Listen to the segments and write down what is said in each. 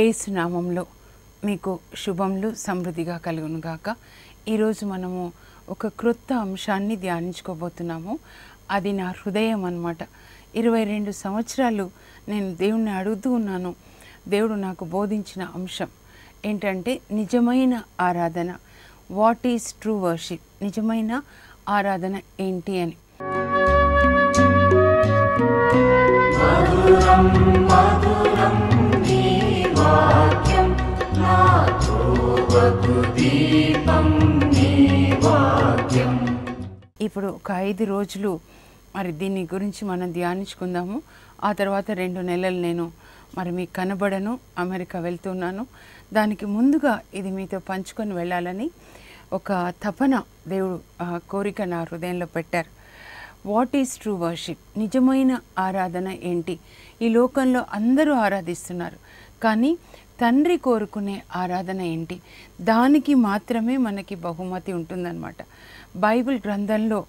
ఏసు నామంలో మీకు శుభములు సమృద్ధిగా కలుగును గాక ఈరోజు మనము ఒక క్రొత్త అంశాన్ని ధ్యానించుకోబోతున్నాము అది నా హృదయం అన్నమాట ఇరవై రెండు సంవత్సరాలు నేను దేవుణ్ణి అడుగుతూ ఉన్నాను దేవుడు నాకు బోధించిన అంశం ఏంటంటే నిజమైన ఆరాధన వాట్ ఈజ్ ట్రూ వర్షిప్ నిజమైన ఆరాధన ఏంటి అని ఇప్పుడు ఒక ఐదు రోజులు మరి దీని గురించి మనం ధ్యానించుకుందాము ఆ తర్వాత రెండు నెలలు నేను మరి మీకు కనబడను అమెరికా వెళ్తున్నాను దానికి ముందుగా ఇది మీతో పంచుకొని వెళ్ళాలని ఒక తపన దేవుడు ఆ, కోరిక నా హృదయంలో పెట్టారు వాట్ ఈజ్ ట్రూ వర్షిప్ నిజమైన ఆరాధన ఏంటి ఈ లోకంలో అందరూ ఆరాధిస్తున్నారు కానీ తండ్రి కోరుకునే ఆరాధన ఏంటి దానికి మాత్రమే మనకి బహుమతి ఉంటుందన్నమాట బైబిల్ గ్రంథంలో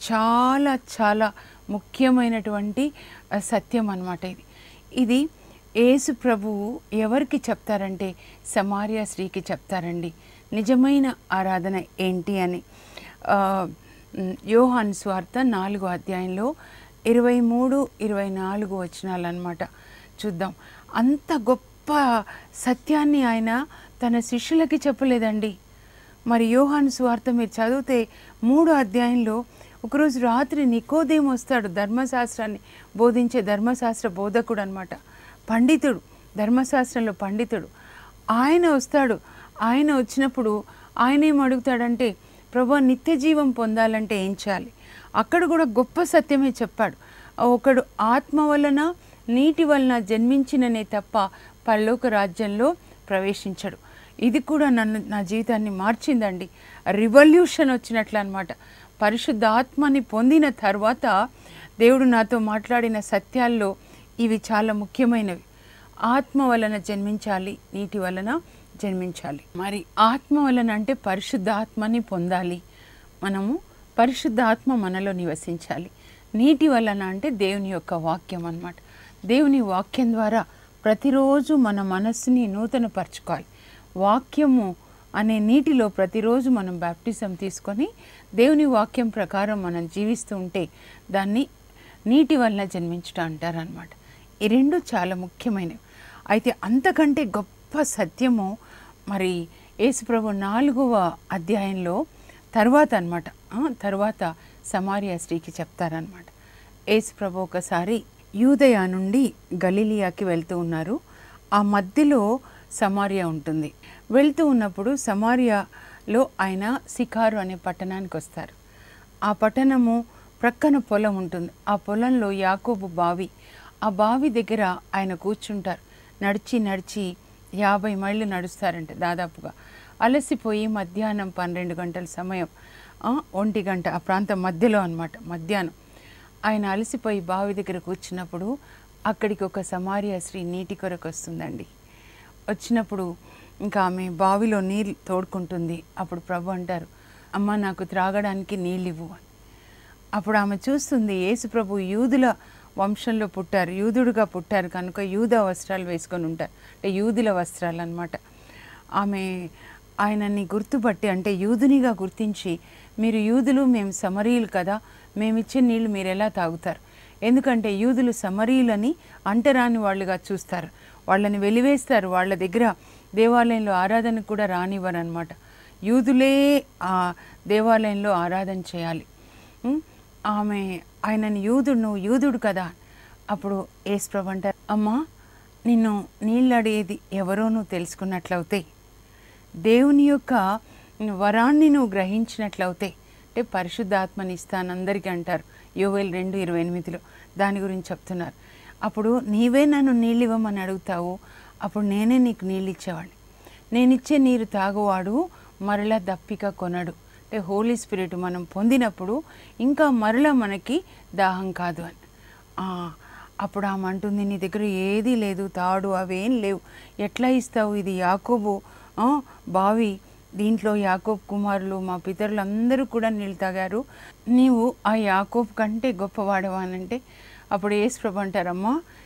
చాలా చాలా ముఖ్యమైనటువంటి ఆ, సత్యం అన్నమాట ఇది ఇది యేసు ప్రభువు ఎవరికి చెప్తారంటే సమార్య స్త్రీకి చెప్తారండి నిజమైన ఆరాధన ఏంటి అని ఆ, మ్, యోహాన్ స్వార్థ నాలుగో అధ్యాయంలో ఇరవై మూడు ఇరవై నాలుగు వచనాలు అనమాట చూద్దాం అంత గొప్ప సత్యాన్ని ఆయన తన శిష్యులకి చెప్పలేదండి మరి యోహాను సువార్త మీరు చదివితే మూడో అధ్యాయంలో ఒకరోజు రాత్రి నికోదేం వస్తాడు ధర్మశాస్త్రాన్ని బోధించే ధర్మశాస్త్ర బోధకుడు అనమాట పండితుడు ధర్మశాస్త్రంలో పండితుడు ఆయన వస్తాడు ఆయన వచ్చినప్పుడు ఆయన ఏం అడుగుతాడంటే ప్రభు నిత్య జీవం పొందాలంటే ఏం చేయాలి అక్కడ కూడా గొప్ప సత్యమే చెప్పాడు ఒకడు ఆత్మ వలన నీటి వలన జన్మించిననే తప్ప పరలోక రాజ్యంలో ప్రవేశించడు ఇది కూడా నన్ను నా జీవితాన్ని మార్చిందండి రివల్యూషన్ వచ్చినట్లు అనమాట పరిశుద్ధ ఆత్మని పొందిన తర్వాత దేవుడు నాతో మాట్లాడిన సత్యాల్లో ఇవి చాలా ముఖ్యమైనవి ఆత్మ వలన జన్మించాలి నీటి వలన జన్మించాలి మరి ఆత్మ వలన అంటే పరిశుద్ధ ఆత్మని పొందాలి మనము పరిశుద్ధ ఆత్మ మనలో నివసించాలి నీటి వలన అంటే దేవుని యొక్క వాక్యం అన్నమాట దేవుని వాక్యం ద్వారా ప్రతిరోజు మన మనస్సుని నూతనపరచుకోవాలి వాక్యము అనే నీటిలో ప్రతిరోజు మనం బ్యాప్టిజం తీసుకొని దేవుని వాక్యం ప్రకారం మనం జీవిస్తూ ఉంటే దాన్ని నీటి వలన జన్మించడం అంటారనమాట ఈ రెండు చాలా ముఖ్యమైనవి అయితే అంతకంటే గొప్ప సత్యము మరి యేసుప్రభు నాలుగవ అధ్యాయంలో తర్వాత అనమాట తర్వాత సమారియా స్త్రీకి చెప్తారనమాట యేసుప్రభు ఒకసారి యూదయ నుండి గలీలియాకి వెళ్తూ ఉన్నారు ఆ మధ్యలో సమారియా ఉంటుంది వెళ్తూ ఉన్నప్పుడు సమారియాలో ఆయన సికారు అనే పట్టణానికి వస్తారు ఆ పట్టణము ప్రక్కన పొలం ఉంటుంది ఆ పొలంలో యాకోబు బావి ఆ బావి దగ్గర ఆయన కూర్చుంటారు నడిచి నడిచి యాభై మైళ్ళు నడుస్తారంట దాదాపుగా అలసిపోయి మధ్యాహ్నం పన్నెండు గంటల సమయం ఆ, ఒంటి గంట ఆ ప్రాంతం మధ్యలో అన్నమాట మధ్యాహ్నం ఆయన అలసిపోయి బావి దగ్గర కూర్చున్నప్పుడు అక్కడికి ఒక సమారియా స్త్రీ నీటి కొరకు వస్తుందండి వచ్చినప్పుడు ఇంకా ఆమె బావిలో నీళ్ళు తోడుకుంటుంది అప్పుడు ప్రభు అంటారు అమ్మ నాకు త్రాగడానికి నీళ్ళు ఇవ్వు అని అప్పుడు ఆమె చూస్తుంది యేసు ప్రభు యూదుల వంశంలో పుట్టారు యూదుడుగా పుట్టారు కనుక యూద వస్త్రాలు వేసుకొని ఉంటారు అంటే యూదుల వస్త్రాలు అన్నమాట ఆమె ఆయనని గుర్తుపట్టి అంటే యూదునిగా గుర్తించి మీరు యూదులు మేము సమరీయులు కదా మేమిచ్చే నీళ్లు మీరు ఎలా తాగుతారు ఎందుకంటే యూదులు సమరీయులని అంటరాని వాళ్ళుగా చూస్తారు వాళ్ళని వెలివేస్తారు వాళ్ళ దగ్గర దేవాలయంలో ఆరాధన కూడా రానివ్వరు అనమాట యూదులే ఆ దేవాలయంలో ఆరాధన చేయాలి ఉం? ఆమె ఆయనని యూదుడు నువ్వు యూదుడు కదా అప్పుడు యేసుప్రభు అంటారు అమ్మా నిన్ను నీళ్ళు అడిగేది ఎవరో నువ్వు తెలుసుకున్నట్లయితే దేవుని యొక్క వరాన్ని నువ్వు గ్రహించినట్లయితే అంటే పరిశుద్ధాత్మని ఇస్తాను అందరికీ అంటారు యోవేల్ రెండు ఇరవై ఎనిమిదిలో దాని గురించి చెప్తున్నారు అప్పుడు నీవే నన్ను నీళ్ళు ఇవ్వమని అడుగుతావు అప్పుడు నేనే నీకు నీళ్ళు ఇచ్చేవాడిని నేను ఇచ్చే నీరు తాగువాడు మరలా దప్పిక కొనడు అంటే హోలీ స్పిరిట్ మనం పొందినప్పుడు ఇంకా మరలా మనకి దాహం కాదు అని ఆ, అప్పుడు ఆమె అంటుంది నీ దగ్గర ఏదీ లేదు తాడు అవేం లేవు ఎట్లా ఇస్తావు ఇది యాకోబు ఆ, బావి దీంట్లో యాకోబ్ కుమారులు మా పితరులు అందరూ కూడా నీళ్ళు తాగారు నీవు ఆ యాకోబ్ కంటే గొప్పవాడవా అని అంటే అప్పుడు యేసు ప్రభు అంటారమ్మా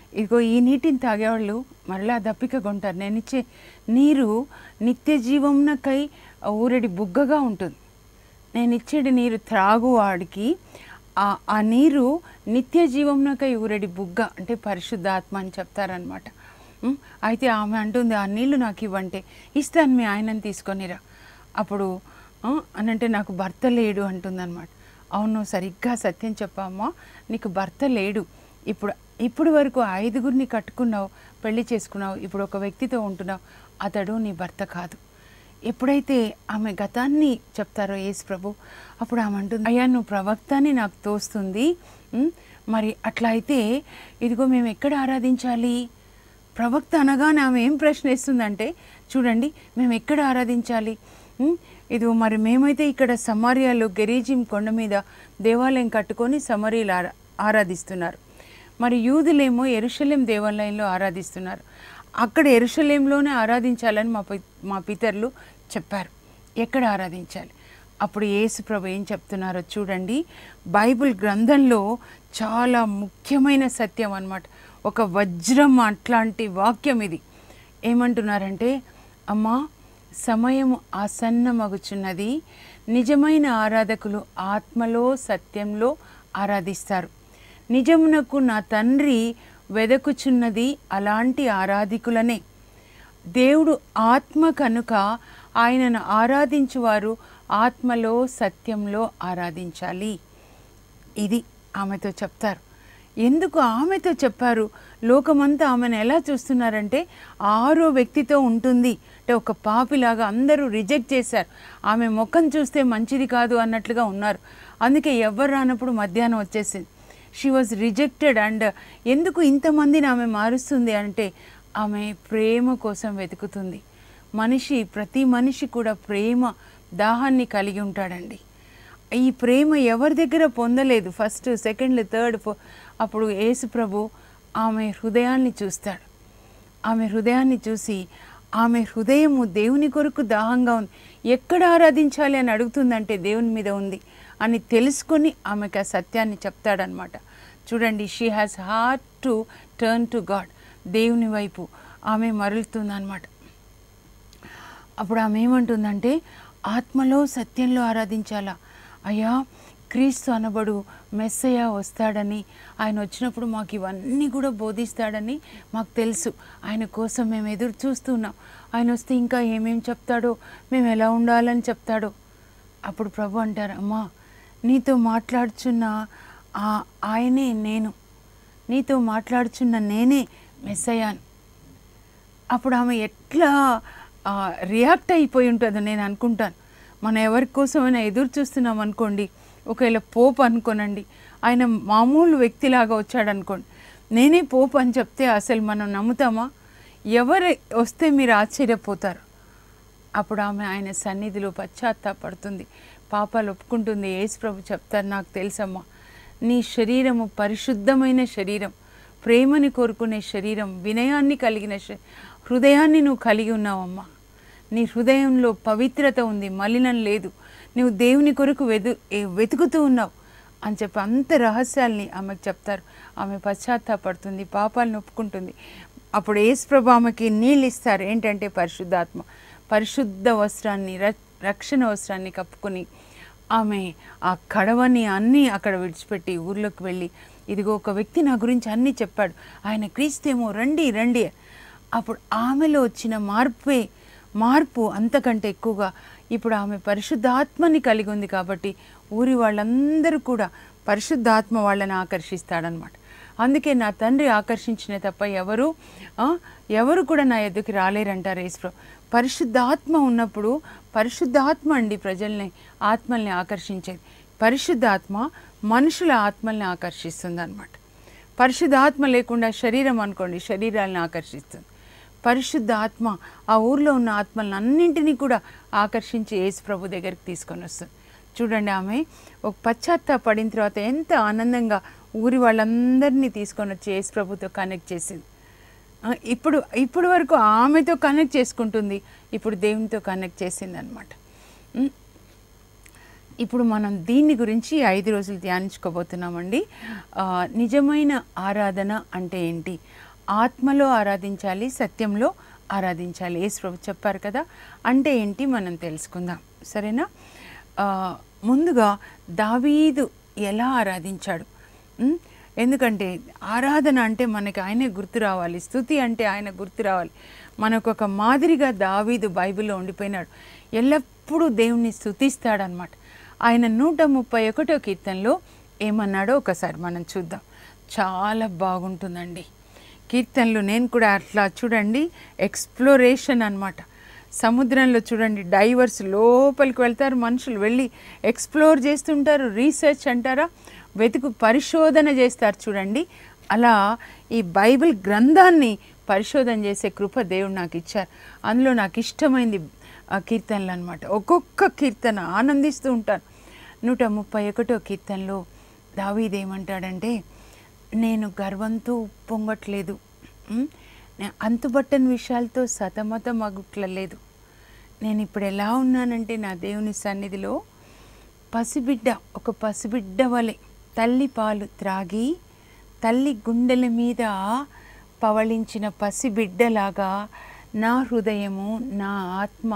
ఇదిగో ఈ నీటిని తాగేవాళ్ళు మరలా దప్పిక కొంటారు నేను ఇచ్చే నీరు నిత్య జీవమునకై ఊరడి బుగ్గగా ఉంటుంది నేను ఇచ్చేటి నీరు త్రాగువాడికి ఆ ఆ నీరు నిత్య జీవమునకై ఊరడి బుగ్గ అంటే పరిశుద్ధాత్మ అని చెప్తారనమాట ఉమ్, అయితే ఆమె అంటుంది ఆ నీళ్లు నాకు ఇవ్వంటే ఇస్తాను మీ ఆయనని తీసుకొనిరా అప్పుడు "ఆ, అనంటే నాకు భర్త లేడు అంటుందన్నమాట అవును సరిగ్గా సత్యం చెప్పమ్మా నీకు భర్త లేడు ఇప్పుడు ఇప్పుడు వరకు ఐదుగురిని కట్టుకున్నావు పెళ్లి చేసుకున్నావు ఇప్పుడు ఒక వ్యక్తితో ఉంటున్నావు అతడు నీ భర్త కాదు ఎప్పుడైతే ఆమె గతాన్ని చెప్తారో యేసు ప్రభు అప్పుడు ఆమె అంటుంది అయ్యా నువ్వు ప్రవక్త అని నాకు తోస్తుంది ఉమ్, మరి అట్లా అయితే ఇదిగో మేము ఎక్కడ ఆరాధించాలి ప్రవక్త అనగానే ఆమె ఏం ప్రశ్న వేస్తుందంటే చూడండి మేము ఎక్కడ ఆరాధించాలి ఉమ్, ఇది మరి మేమైతే ఇక్కడ సమారియాలో గెరీజిం కొండ మీద దేవాలయం కట్టుకొని సమరీలు ఆరా ఆరాధిస్తున్నారు మరి యూదులేమో ఎరుషలేం దేవాలయంలో ఆరాధిస్తున్నారు అక్కడ ఎరుషలేంలోనే ఆరాధించాలని మా పి మా పితరులు చెప్పారు ఎక్కడ ఆరాధించాలి అప్పుడు యేసు ప్రభు ఏం చెప్తున్నారో చూడండి బైబిల్ గ్రంథంలో చాలా ముఖ్యమైన సత్యం అన్నమాట ఒక వజ్రం అట్లాంటి వాక్యం ఇది ఏమంటున్నారంటే అమ్మా సమయం ఆసన్నమగుచున్నది నిజమైన ఆరాధకులు ఆత్మలో సత్యంలో ఆరాధిస్తారు నిజమునకు నా తండ్రి వెదకుచున్నది అలాంటి ఆరాధికులనే దేవుడు ఆత్మ కనుక ఆయనను ఆరాధించువారు ఆత్మలో సత్యంలో ఆరాధించాలి ఇది ఆమెతో చెప్తారు ఎందుకు ఆమెతో చెప్పారు లోకమంతా ఆమెను ఎలా చూస్తున్నారంటే ఆరో వ్యక్తితో ఉంటుంది అంటే ఒక పాపిలాగా అందరూ రిజెక్ట్ చేశారు ఆమె ముఖం చూస్తే మంచిది కాదు అన్నట్లుగా ఉన్నారు అందుకే ఎవరు రానప్పుడు మధ్యాహ్నం వచ్చేసింది షీ వాజ్ రిజెక్టెడ్ అండ్ ఎందుకు ఇంతమందిని ఆమె మారుస్తుంది అంటే ఆమె ప్రేమ కోసం వెతుకుతుంది మనిషి ప్రతి మనిషి కూడా ప్రేమ దాహాన్ని కలిగి ఉంటాడండి ఈ ప్రేమ ఎవరి దగ్గర పొందలేదు ఫస్ట్ సెకండ్ థర్డ్ ఫో అప్పుడు యేసు ప్రభు ఆమె హృదయాన్ని చూస్తాడు ఆమె హృదయాన్ని చూసి ఆమె హృదయము దేవుని కొరకు దాహంగా ఉంది ఎక్కడ ఆరాధించాలి అని అడుగుతుందంటే దేవుని మీద ఉంది అని తెలుసుకొని ఆమెకు ఆ సత్యాన్ని చెప్తాడనమాట చూడండి she has heart to turn to God దేవుని వైపు ఆమె మరలుతుందన్నమాట అప్పుడు ఆమె ఏమంటుందంటే ఆత్మలో సత్యంలో ఆరాధించాలా అయ్యా క్రీస్తు అనబడు మెస్సయ్య వస్తాడని ఆయన వచ్చినప్పుడు మాకు ఇవన్నీ కూడా బోధిస్తాడని మాకు తెలుసు ఆయన కోసం మేము ఎదురు చూస్తున్నాం ఆయన వస్తే ఇంకా ఏమేం చెప్తాడో మేము ఎలా ఉండాలని చెప్తాడో అప్పుడు ప్రభు అంటారు అమ్మా నీతో మాట్లాడుచున్న ఆ- ఆయనే నేను నీతో మాట్లాడుచున్న నేనే మెస్సయ్యాను అప్పుడు ఆమె ఎట్లా ఆ, రియాక్ట్ అయిపోయి ఉంటుందో నేను అనుకుంటాను మనం ఎవరి కోసమైనా ఎదురు చూస్తున్నాం అనుకోండి ఒకవేళ పోపు అనుకోనండి ఆయన మామూలు వ్యక్తిలాగా వచ్చాడు అనుకోండి నేనే పోపు అని చెప్తే అసలు మనం నమ్ముతామా ఎవరు వస్తే మీరు ఆశ్చర్యపోతారు అప్పుడు ఆమె ఆయన సన్నిధిలో పశ్చాత్తాపడుతుంది పాపాలు ఒప్పుకుంటుంది యేసు ప్రభు చెప్తారు నాకు తెలుసమ్మా నీ శరీరము పరిశుద్ధమైన శరీరం ప్రేమని కోరుకునే శరీరం వినయాన్ని కలిగిన శ- హృదయాన్ని నువ్వు కలిగి ఉన్నావమ్మా నీ హృదయంలో పవిత్రత ఉంది మలినం లేదు నువ్వు దేవుని కొరకు వెదు ఏ- వెతుకుతూ ఉన్నావు అని చెప్పి అంత రహస్యాల్ని ఆమెకు చెప్తారు ఆమె పశ్చాత్తాపడుతుంది పాపాలను ఒప్పుకుంటుంది అప్పుడు యేసుప్రభు ఆమెకి నీళ్ళు ఇస్తారు ఏంటంటే పరిశుద్ధాత్మ పరిశుద్ధ వస్త్రాన్ని ర- రక్షణ వస్త్రాన్ని కప్పుకొని ఆమె ఆ కడవని అన్నీ అక్కడ విడిచిపెట్టి ఊర్లోకి వెళ్ళి ఇదిగో ఒక వ్యక్తి నా గురించి అన్నీ చెప్పాడు ఆయన క్రీస్తేమో రండి రండి అప్పుడు ఆమెలో వచ్చిన మార్పే మార్పు అంతకంటే ఎక్కువగా ఇప్పుడు ఆమె పరిశుద్ధాత్మని కలిగి ఉంది కాబట్టి ఊరి వాళ్ళందరూ కూడా పరిశుద్ధాత్మ వాళ్ళని ఆకర్షిస్తాడనమాట అందుకే నా తండ్రి ఆకర్షించిన తప్ప ఎవరు ఆ, ఎవరు కూడా నా ఎద్దుకి రాలేరంటారు యేసు పరిశుద్ధాత్మ ఉన్నప్పుడు పరిశుద్ధాత్మ అండి ప్రజల్ని ఆత్మల్ని ఆకర్షించేది పరిశుద్ధాత్మ మనుషుల ఆత్మల్ని ఆకర్షిస్తుంది అనమాట పరిశుద్ధాత్మ లేకుండా శరీరం అనుకోండి శరీరాలను ఆకర్షిస్తుంది పరిశుద్ధ ఆత్మ ఆ ఊర్లో ఉన్న ఆత్మలను అన్నింటినీ కూడా ఆకర్షించి యేసు ప్రభు దగ్గరికి తీసుకొని వస్తుంది చూడండి ఆమె ఒక పశ్చాత్తాపడిన తర్వాత ఎంత ఆనందంగా ఊరి వాళ్ళందరినీ తీసుకొని వచ్చి యేసు ప్రభుతో కనెక్ట్ చేసింది ఆ, ఇప్పుడు ఇప్పుడు వరకు ఆమెతో కనెక్ట్ చేసుకుంటుంది ఇప్పుడు దేవునితో కనెక్ట్ చేసింది అనమాట ఇప్పుడు మనం దీన్ని గురించి ఐదు రోజులు ధ్యానించుకోబోతున్నామండి ఆ, నిజమైన ఆరాధన అంటే ఏంటి ఆత్మలో ఆరాధించాలి సత్యంలో ఆరాధించాలి యేసు ప్రభు చెప్పారు కదా అంటే ఏంటి మనం తెలుసుకుందాం సరేనా ఆ, ముందుగా దావీదు ఎలా ఆరాధించాడు ఉమ్, ఎందుకంటే ఆరాధన అంటే మనకి ఆయనే గుర్తు రావాలి స్థుతి అంటే ఆయన గుర్తు రావాలి మనకు ఒక మాదిరిగా దావీదు బైబిల్లో ఉండిపోయినాడు ఎల్లప్పుడూ దేవుణ్ణి స్థుతిస్తాడనమాట ఆయన నూట ముప్పై ఒకటో కీర్తనలో ఏమన్నాడో ఒకసారి మనం చూద్దాం చాలా బాగుంటుందండి కీర్తనలు నేను కూడా అట్లా చూడండి ఎక్స్ప్లోరేషన్ అన్నమాట సముద్రంలో చూడండి డైవర్స్ లోపలికి వెళ్తారు మనుషులు వెళ్ళి ఎక్స్ప్లోర్ చేస్తుంటారు రీసెర్చ్ అంటారా వెతుకు పరిశోధన చేస్తారు చూడండి అలా ఈ బైబిల్ గ్రంథాన్ని పరిశోధన చేసే కృప దేవుడు నాకు ఇచ్చారు అందులో నాకు ఇష్టమైంది ఆ కీర్తనలు అనమాట ఒక్కొక్క కీర్తన ఆనందిస్తూ ఉంటాను నూట ముప్పై ఒకటో కీర్తనలో దావీదేమంటాడంటే నేను గర్వంతో పొంగట్లేదు ఉమ్, నే- అంతుబట్టని విషయాలతో సతమతం అగుట్లేదు నేను ఇప్పుడు ఎలా ఉన్నానంటే నా దేవుని సన్నిధిలో పసిబిడ్డ ఒక పసిబిడ్డ వలె తల్లి పాలు త్రాగి తల్లి గుండెల మీద పవళించిన పసిబిడ్డలాగా నా హృదయము నా ఆత్మ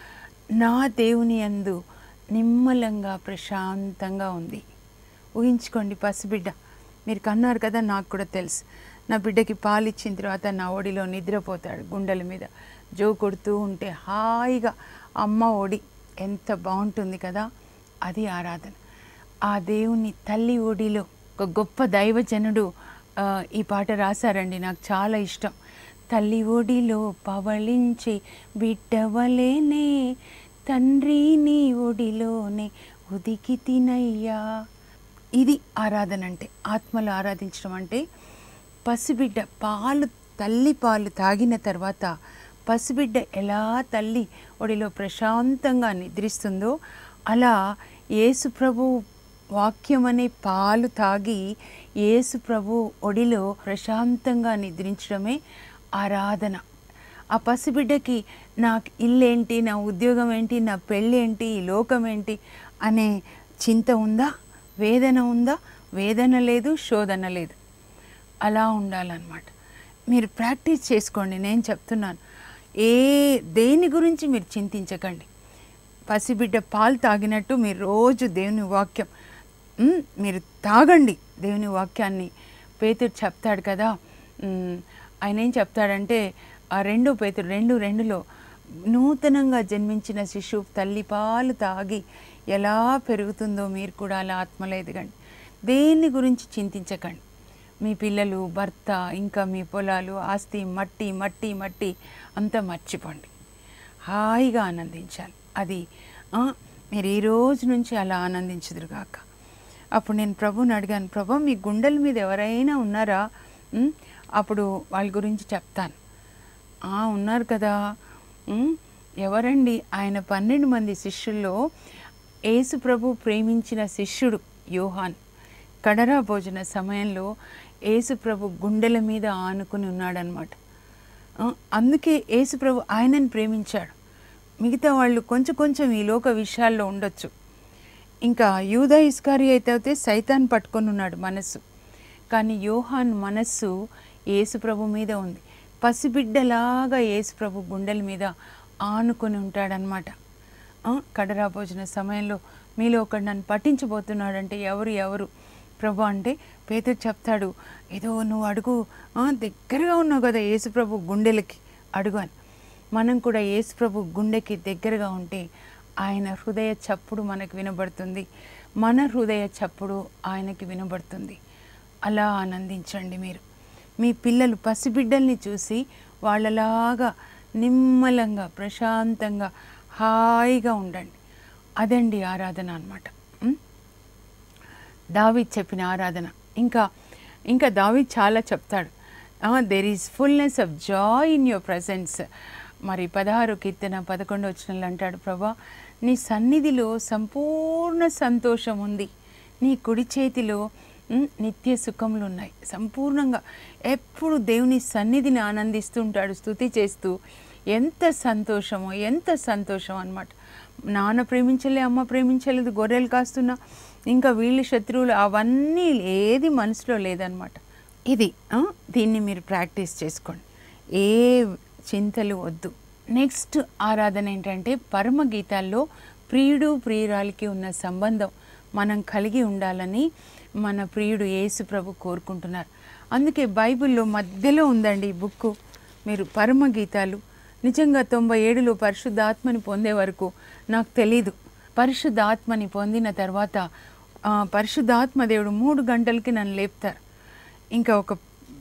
నా దేవుని యందు నిమ్మలంగా ప్రశాంతంగా ఉంది ఊహించుకోండి పసిబిడ్డ మీరు కన్నారు కదా నాకు కూడా తెలుసు నా బిడ్డకి పాలు ఇచ్చిన తర్వాత నా ఒడిలో నిద్రపోతాడు గుండెల మీద జో కొడుతూ ఉంటే హాయిగా అమ్మ ఒడి ఎంత బాగుంటుంది కదా అది ఆరాధన ఆ దేవుని తల్లి ఒడిలో ఒక గొప్ప దైవజనుడు ఆ, ఈ పాట రాశారండి నాకు చాలా ఇష్టం తల్లి ఒడిలో పవళించి బిడ్డవలేనే తండ్రి నీ ఒడిలోనే ఉదికి తినయ్యా ఇది ఆరాధన అంటే ఆత్మలో ఆరాధించడం అంటే పసిబిడ్డ పాలు తల్లి పాలు తాగిన తర్వాత పసిబిడ్డ ఎలా తల్లి ఒడిలో ప్రశాంతంగా నిద్రిస్తుందో అలా యేసు ప్రభు వాక్యం అనే పాలు తాగి యేసు ప్రభు ఒడిలో ప్రశాంతంగా నిద్రించడమే ఆరాధన ఆ పసిబిడ్డకి నాకు ఇల్లేంటి నా ఉద్యోగం ఏంటి నా పెళ్ళి ఏంటి ఈ లోకం ఏంటి అనే చింత ఉందా వేదన ఉందా వేదన లేదు శోధన లేదు అలా ఉండాలన్నమాట మీరు ప్రాక్టీస్ చేసుకోండి నేను చెప్తున్నాను ఏ దేని గురించి మీరు చింతించకండి పసిబిడ్డ పాలు తాగినట్టు మీరు రోజు దేవుని వాక్యం మ్, మీరు తాగండి దేవుని వాక్యాన్ని పేతుడు చెప్తాడు కదా మ్, ఆయన ఏం చెప్తాడంటే ఆ రెండో పేతుడు రెండు రెండులో నూతనంగా జన్మించిన శిశువు తల్లి పాలు తాగి ఎలా పెరుగుతుందో మీరు కూడా అలా ఆత్మలో ఎదగండి దేన్ని గురించి చింతించకండి మీ పిల్లలు భర్త ఇంకా మీ పొలాలు ఆస్తి మట్టి మట్టి మట్టి అంతా మర్చిపోండి హాయిగా ఆనందించాలి అది ఆ, మీరు ఈ రోజు నుంచి అలా ఆనందించుదురుగాక అప్పుడు నేను ప్రభుని అడిగాను ప్రభు మీ గుండెల మీద ఎవరైనా ఉన్నారా ఉమ్, అప్పుడు వాళ్ళ గురించి చెప్తాను "ఆ, ఉన్నారు కదా ఉమ్, ఎవరండి ఆయన పన్నెండు మంది శిష్యుల్లో యేసు ప్రభు ప్రేమించిన శిష్యుడు యోహాన్ కడరా భోజన సమయంలో యేసు ప్రభు గుండెల మీద ఆనుకుని ఉన్నాడనమాట ఆ, అందుకే యేసు ప్రభు ఆయనని ప్రేమించాడు మిగతా వాళ్ళు కొంచెం కొంచెం ఈ లోక విషయాల్లో ఉండొచ్చు ఇంకా యూదా ఇస్కారి అయితే అయితే సైతాన్ పట్టుకొని ఉన్నాడు మనస్సు కానీ యోహాన్ మనస్సు యేసు ప్రభు మీద ఉంది పసిబిడ్డలాగా యేసు ప్రభు గుండెల మీద ఆనుకొని ఉంటాడనమాట ఆ, కడరా భోజన సమయంలో మీలో ఒకడు నన్ను పట్టించబోతున్నాడంటే ఎవరు ఎవరు ప్రభు అంటే పేతురు చెప్తాడు ఏదో నువ్వు అడుగు ఆ, దగ్గరగా ఉన్నావు కదా యేసుప్రభు గుండెలకి అడుగు అని మనం కూడా యేసుప్రభు గుండెకి దగ్గరగా ఉంటే ఆయన హృదయ చప్పుడు మనకు వినబడుతుంది మన హృదయ చప్పుడు ఆయనకి వినబడుతుంది అలా ఆనందించండి మీరు మీ పిల్లలు పసిబిడ్డల్ని చూసి వాళ్ళలాగా నిమ్మలంగా ప్రశాంతంగా హాయిగా ఉండండి అదండి ఆరాధన అనమాట దావీద్ చెప్పిన ఆరాధన ఇంకా ఇంకా దావీద్ చాలా చెప్తాడు there is fullness of joy in your presence మరి పదహారు కీర్తన పదకొండు వచ్చినట్లు అంటాడు ప్రభా నీ సన్నిధిలో సంపూర్ణ సంతోషం ఉంది నీ కుడి చేతిలో ఉమ్, నిత్య సుఖములు ఉన్నాయి సంపూర్ణంగా ఎప్పుడు దేవుని సన్నిధిని ఆనందిస్తూ ఉంటాడు స్థుతి చేస్తూ ఎంత సంతోషమో ఎంత సంతోషం అన్నమాట నాన్న ప్రేమించలే అమ్మ ప్రేమించలేదు గొర్రెలు కాస్తున్నా ఇంకా వీళ్ళ శత్రువులు అవన్నీ ఏది మనసులో లేదనమాట ఇది ఆ, దీన్ని మీరు ప్రాక్టీస్ చేసుకోండి ఏ చింతలు వద్దు నెక్స్ట్ ఆరాధన ఏంటంటే పరమ గీతాల్లో ప్రియుడు ప్రియురాలికి ఉన్న సంబంధం మనం కలిగి ఉండాలని మన ప్రియుడు యేసు ప్రభు కోరుకుంటున్నారు అందుకే బైబిల్లో మధ్యలో ఉందండి ఈ బుక్ మీరు పరమ గీతాలు నిజంగా తొంభై ఏడులో పరిశుద్ధాత్మని పొందే వరకు నాకు తెలీదు పరిశుద్ధాత్మని పొందిన తర్వాత ఆ, పరిశుద్ధాత్మ దేవుడు మూడు గంటలకి నన్ను లేపుతారు ఇంకా ఒక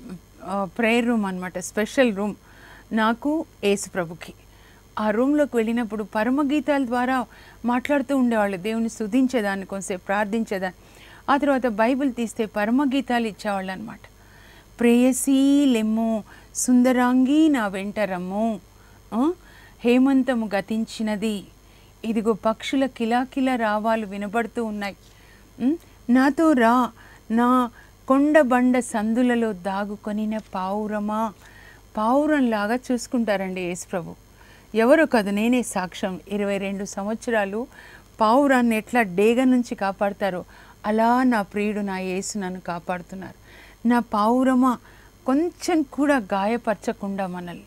ప్రేయర్ రూమ్ అనమాట స్పెషల్ రూమ్ నాకు యేసు ప్రభుకి ఆ రూమ్లోకి వెళ్ళినప్పుడు పరమగీతాల ద్వారా మాట్లాడుతూ ఉండేవాళ్ళు దేవుని స్తుతించేదాన్ని కొంచెంసేపు ప్రార్థించేదాన్ని ఆ తర్వాత బైబిల్ తీస్తే పరమగీతాలు ఇచ్చేవాళ్ళు అనమాట ప్రేయసీ లెమ్ము సుందరాంగి నా వెంట రమ్ము ఆ? హేమంతము గతించినది ఇదిగో పక్షుల కిలాకిల రావాలు వినబడుతూ ఉన్నాయి ఉం? నాతో రా నా కొండ బండ సందులలో దాగుకొనిన పావురమా పావురంలాగా చూసుకుంటారండి యేసు ప్రభు ఎవరో కాదు నేనే సాక్ష్యం ఇరవై రెండు సంవత్సరాలు పావురాన్ని ఎట్లా డేగ నుంచి కాపాడతారో అలా నా ప్రియుడు నా యేసు నన్ను కాపాడుతున్నారు నా పావురమా కొంచెం కూడా గాయపరచకుండా మనల్ని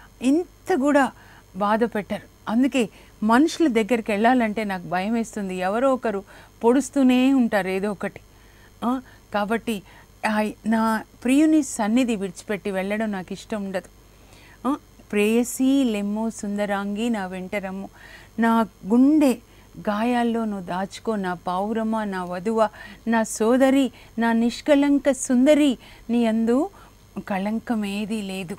ఇంత కూడా బాధ పెట్టరు అందుకే మనుషుల దగ్గరికి వెళ్ళాలంటే నాకు భయం వేస్తుంది ఎవరో ఒకరు పొడుస్తూనే ఉంటారు ఏదో ఒకటి ఆ, కాబట్టి ఆ, నా ప్రియుని సన్నిధి విడిచిపెట్టి వెళ్ళడం నాకు ఇష్టం ఉండదు ఆ, ప్రేయసి లెమ్ము సుందరాంగి నా వెంటరమ్ము నా గుండె గాయాల్లో నువ్వు దాచుకో నా పావురమ నా వధువ నా సోదరి నా నిష్కలంక సుందరి నీ అందు కళంకమేదీ లేదు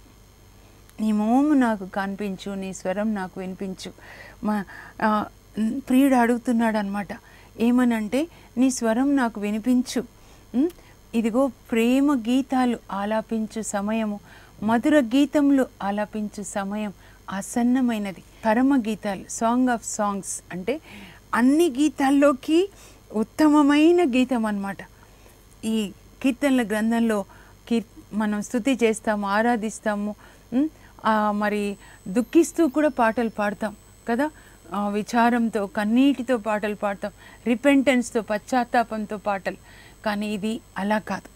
నీ మోము నాకు కనిపించు నీ స్వరం నాకు వినిపించు మా ఆ, ప్రియుడు అడుగుతున్నాడు అనమాట ఏమనంటే నీ స్వరం నాకు వినిపించు ఉం? ఇదిగో ప్రేమ గీతాలు ఆలాపించు సమయము మధుర గీతములు ఆలాపించు సమయం ఆసన్నమైనది పరమ గీతాలు సాంగ్ ఆఫ్ సాంగ్స్ అంటే అన్ని గీతాల్లోకి ఉత్తమమైన గీతం అన్నమాట ఈ కీర్తనల గ్రంథంలో కీర్ మనం స్థుతి చేస్తాము ఆరాధిస్తాము ఉం? ఆ, మరి దుఃఖిస్తూ కూడా పాటలు పాడతాం కదా ఆ, విచారంతో కన్నీటితో పాటలు పాడతాం రిపెంటెన్స్తో పశ్చాత్తాపంతో పాటలు కానీ ఇది అలా కాదు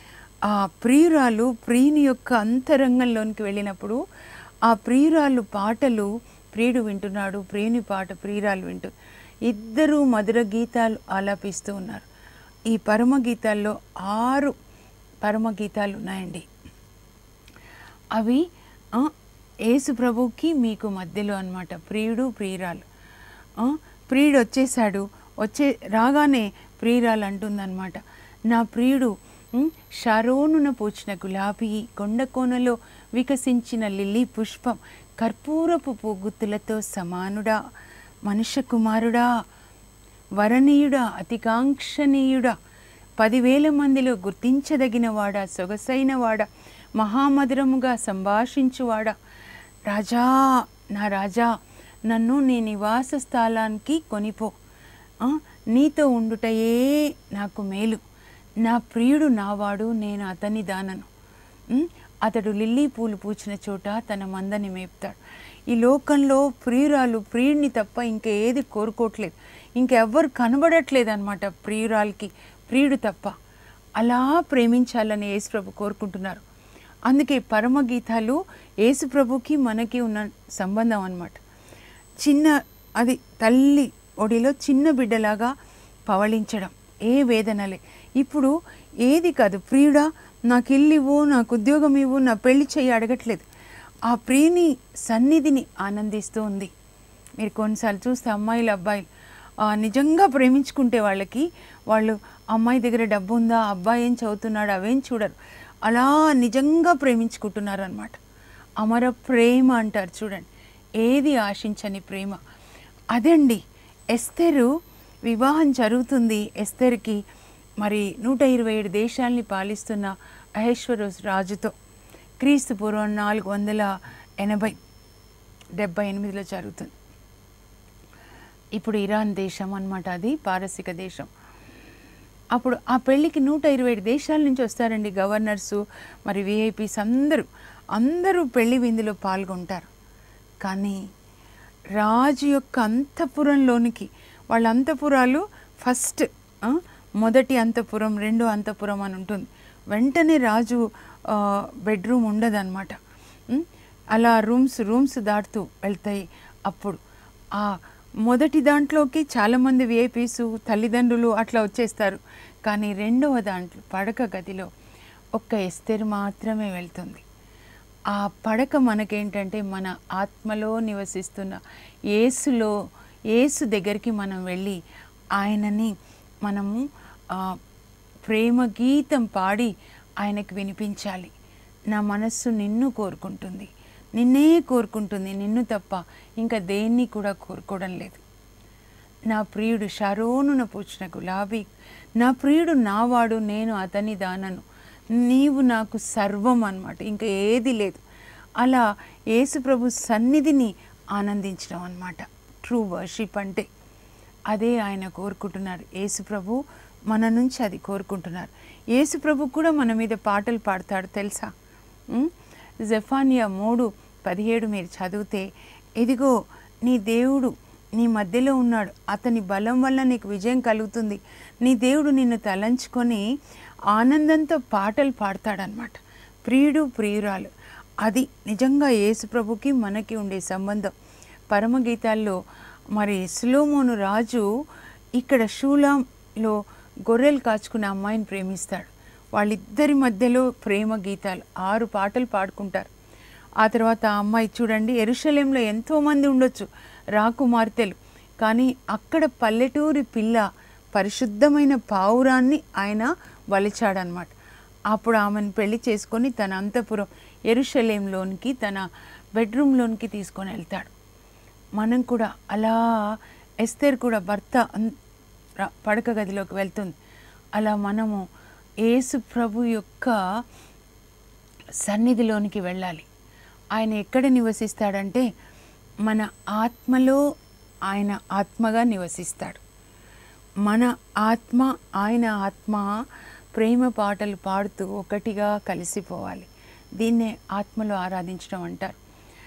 ఆ ప్రియురాలు ప్రియుని యొక్క అంతరంగంలోనికి వెళ్ళినప్పుడు ఆ ప్రియురాలు పాటలు ప్రియుడు వింటున్నాడు ప్రియుని పాట ప్రియురాలు వింటు ఇద్దరు మధుర గీతాలు ఆలాపిస్తూ ఉన్నారు ఈ పరమ గీతాల్లో ఆరు పరమ గీతాలు ఉన్నాయండి అవి ఆ, యేసు ప్రభుకి మీకు మధ్యలో అన్నమాట ప్రియుడు ప్రియురాలు ఆ, ప్రియుడు వచ్చేసాడు వచ్చే రాగానే ప్రియురాలు అంటుందన్నమాట నా ప్రియుడు ఉం, షారోనున పూచిన గులాబీ కొండ కోనలో వికసించిన లిల్లీ పుష్పం కర్పూరపు పువ్వుతులతో సమానుడా మనుష్య కుమారుడా వరణీయుడా అతికాంక్షణీయుడా పదివేల మందిలో గుర్తించదగినవాడా సొగసైనవాడా మహామధురముగా సంభాషించువాడా రాజా నా రాజా నన్ను నీ నివాస స్థలానికి కొనిపో ఆ, నీతో ఉండుటయే నాకు మేలు నా ప్రియుడు నావాడు నేను అతని దానను ఉమ్, అతడు లిల్లీ పూలు పూచిన చోట తన మందని మేపుతాడు ఈ లోకంలో ప్రియురాలు ప్రియుడిని తప్ప ఇంకా ఏది కోరుకోవట్లేదు ఇంకెవ్వరు కనబడట్లేదు అనమాట ప్రియురాలకి ప్రియుడు తప్ప అలా ప్రేమించాలని యేసుప్రభు కోరుకుంటున్నారు అందుకే పరమ గీతాలు యేసుప్రభుకి మనకి ఉన్న సంబంధం అన్నమాట చిన్న అది తల్లి ఒడిలో చిన్న బిడ్డలాగా పవళించడం ఏ వేదనలే ఇప్పుడు ఏది కాదు ప్రియుడా నాకు ఇల్లు ఇవ్వు నాకు ఉద్యోగం ఇవ్వు నా పెళ్లి చెయ్యి అడగట్లేదు ఆ ప్రియుని సన్నిధిని ఆనందిస్తూ ఉంది మీరు కొన్నిసార్లు చూస్తే అమ్మాయిలు అబ్బాయిలు ఆ, నిజంగా ప్రేమించుకుంటే వాళ్ళకి వాళ్ళు అమ్మాయి దగ్గర డబ్బు ఉందా అబ్బాయి ఏం చదువుతున్నాడు అవేం చూడరు అలా నిజంగా ప్రేమించుకుంటున్నారు అనమాట అమర ప్రేమ అంటారు చూడండి ఏది ఆశించని ప్రేమ అదండి ఎస్తెరు వివాహం జరుగుతుంది ఎస్తెర్కి మరి నూట ఇరవై ఏడు దేశాల్ని పాలిస్తున్న అహేశ్వరోస్ రాజుతో క్రీస్తు పూర్వం నాలుగు వందల ఎనభై డెబ్బై ఎనిమిదిలో జరుగుతుంది ఇప్పుడు ఇరాన్ దేశం అన్నమాట అది పారసిక దేశం అప్పుడు ఆ పెళ్ళికి నూట ఇరవై ఏడు దేశాల నుంచి వస్తారండి గవర్నర్సు మరి విఐపీస్ అందరూ అందరూ పెళ్లి విందులో పాల్గొంటారు కానీ రాజు యొక్క అంతఃపురంలోనికి వాళ్ళ అంతఃపురాలు ఫస్ట్ ఆ, మొదటి అంతఃపురం రెండో అంతఃపురం అని ఉంటుంది వెంటనే రాజు ఆ, బెడ్రూమ్ ఉండదన్నమాట ఉం? అలా రూమ్స్ రూమ్స్ దాటుతూ వెళ్తాయి అప్పుడు ఆ మొదటి దాంట్లోకి చాలామంది విఐపీస్ తల్లిదండ్రులు అట్లా వచ్చేస్తారు కానీ రెండవ దాంట్లో పడక గదిలో ఒక్క ఎస్తేరు మాత్రమే వెళ్తుంది ఆ పడక మనకేంటంటే మన ఆత్మలో నివసిస్తున్న యేసులో యేసు దగ్గరికి మనం వెళ్ళి ఆయనని మనము ఆ, ప్రేమ గీతం పాడి ఆయనకు వినిపించాలి నా మనస్సు నిన్ను కోరుకుంటుంది నిన్నే కోరుకుంటుంది నిన్ను తప్ప ఇంకా దేన్ని కూడా కోరుకోవడం లేదు నా ప్రియుడు షరోనున పూచిన గులాబీ నా ప్రియుడు నావాడు నేను అతని దానను నీవు నాకు సర్వం అన్నమాట ఇంకా ఏది లేదు అలా యేసుప్రభు సన్నిధిని ఆనందించడం అన్నమాట ట్రూ వర్షిప్ అంటే అదే ఆయన కోరుకుంటున్నారు యేసుప్రభు మన నుంచి అది కోరుకుంటున్నారు యేసుప్రభు కూడా మన మీద పాటలు పాడతాడు తెలుసా ఉం? జెఫానియా మూడు పదిహేడు మీరు చదివితే ఇదిగో నీ దేవుడు నీ మధ్యలో ఉన్నాడు అతని బలం వల్ల నీకు విజయం కలుగుతుంది నీ దేవుడు నిన్ను తలంచుకొని ఆనందంతో పాటలు పాడతాడనమాట ప్రియుడు ప్రియురాలు అది నిజంగా యేసుప్రభుకి మనకి ఉండే సంబంధం పరమగీతాల్లో మరి సులోమోను రాజు ఇక్కడ షూలాంలో గొర్రెలు కాచుకునే అమ్మాయిని ప్రేమిస్తాడు వాళ్ళిద్దరి మధ్యలో ప్రేమ గీతాలు ఆరు పాటలు పాడుకుంటారు ఆ తర్వాత ఆ అమ్మాయి చూడండి ఎరుషలేంలో ఎంతోమంది ఉండొచ్చు రాకుమార్తెలు కానీ అక్కడ పల్లెటూరి పిల్ల పరిశుద్ధమైన పావురాన్ని ఆయన వలిచాడనమాట అప్పుడు ఆమెను పెళ్లి చేసుకొని తన అంతపురం ఎరుషలేంలోనికి తన బెడ్రూమ్లోనికి తీసుకొని వెళ్తాడు మనం కూడా అలా ఎస్తేర్ కూడా భర్త అన్- ర- పడక గదిలోకి వెళ్తుంది అలా మనము యేసు ప్రభు యొక్క సన్నిధిలోనికి వెళ్ళాలి ఆయన ఎక్కడ నివసిస్తాడంటే మన ఆత్మలో ఆయన ఆత్మగా నివసిస్తాడు మన ఆత్మ ఆయన ఆత్మ ప్రేమ పాటలు పాడుతూ ఒకటిగా కలిసిపోవాలి దీన్నే ఆత్మలో ఆరాధించడం అంటారు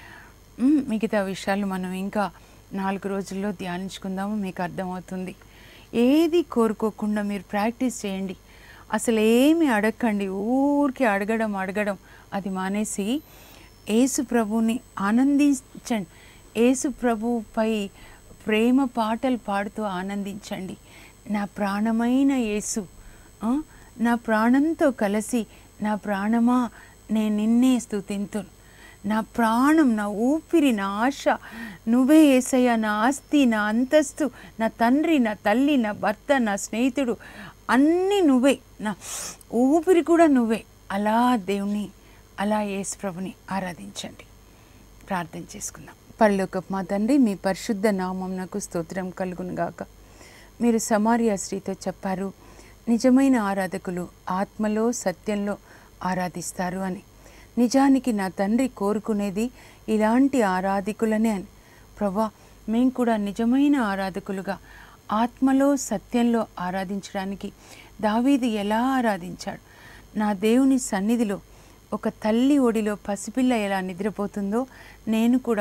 మ్, మిగతా విషయాలు మనం ఇంకా నాలుగు రోజుల్లో ధ్యానించుకుందాము మీకు అర్థమవుతుంది ఏది కోరుకోకుండా మీరు ప్రాక్టీస్ చేయండి అసలు ఏమి అడగండి ఊరికి అడగడం అడగడం అది మానేసి యేసు ప్రభుని ఆనందించండి యేసు ప్రభుపై ప్రేమ పాటలు పాడుతూ ఆనందించండి నా ప్రాణమైన యేసు ఆ, నా ప్రాణంతో కలిసి నా ప్రాణమా నేను నిన్నే స్తుతింతును నా ప్రాణం నా ఊపిరి నా ఆశ నువ్వే ఏసయ్య నా ఆస్తి నా అంతస్తు నా తండ్రి నా తల్లి నా భర్త నా స్నేహితుడు అన్నీ నువ్వే నా ఊపిరి కూడా నువ్వే అలా దేవుని అలా యేసు ప్రభుని ఆరాధించండి ప్రార్థన చేసుకుందాం పరలోకపు మా తండ్రి మీ పరిశుద్ధ నామంనకు స్తోత్రం కలుగును గాక మీరు సమారియా స్త్రీతో చెప్పారు నిజమైన ఆరాధకులు ఆత్మలో సత్యంలో ఆరాధిస్తారు అని నిజానికి నా తండ్రి కోరుకునేది ఇలాంటి ఆరాధికులనే అని ప్రభా మేము కూడా నిజమైన ఆరాధకులుగా ఆత్మలో సత్యంలో ఆరాధించడానికి దావీదు ఎలా ఆరాధించాడు నా దేవుని సన్నిధిలో ఒక తల్లి ఒడిలో పసిపిల్ల ఎలా నిద్రపోతుందో నేను కూడా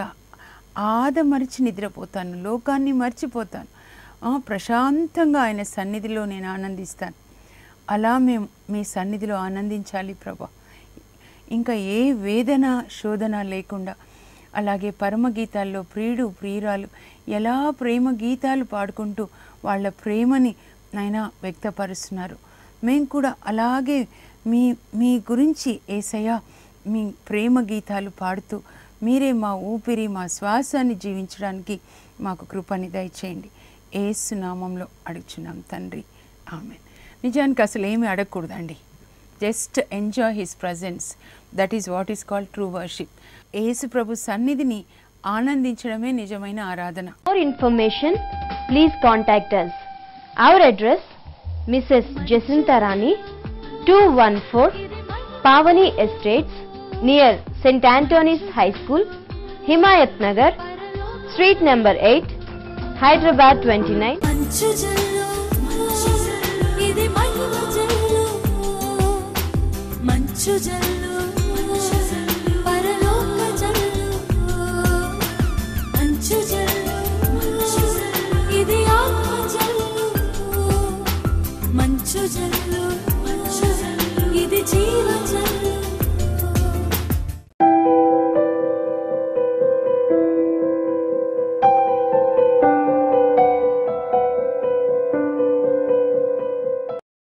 ఆదమరిచి నిద్రపోతాను లోకాన్ని మర్చిపోతాను ఆ, ప్రశాంతంగా ఆయన సన్నిధిలో నేను ఆనందిస్తాను అలా మేము మీ సన్నిధిలో ఆనందించాలి ప్రభా ఇంకా ఏ వేదన శోధన లేకుండా అలాగే పరమగీతాల్లో ప్రియుడు ప్రియురాలు ఎలా ప్రేమ గీతాలు పాడుకుంటూ వాళ్ళ ప్రేమని నైనా వ్యక్తపరుస్తున్నారు మేము కూడా అలాగే మీ మీ గురించి ఏసయ్య మీ ప్రేమ గీతాలు పాడుతూ మీరే మా ఊపిరి మా శ్వాసాన్ని జీవించడానికి మాకు కృపని దయచేయండి ఏసు నామంలో అడుగుచున్నాం తండ్రి ఆమె నిజానికి అసలు ఏమీ అడగకూడదండి just enjoy his presence that is what is called true worship Yesu ప్రభు సన్నిధిని ఆనందించడమే నిజమైన ఆరాధన For information, please contact us. Our address Mrs. Jacinta Rani, 214 Pavani Estates, near St. Anthony's High School, Himayat Nagar, Street number 8, Hyderabad 29. మంచు జల్లు ఇది మహిమ జల్లు మంచు జల్లు పరలోక జల్లు మంచు జల్లు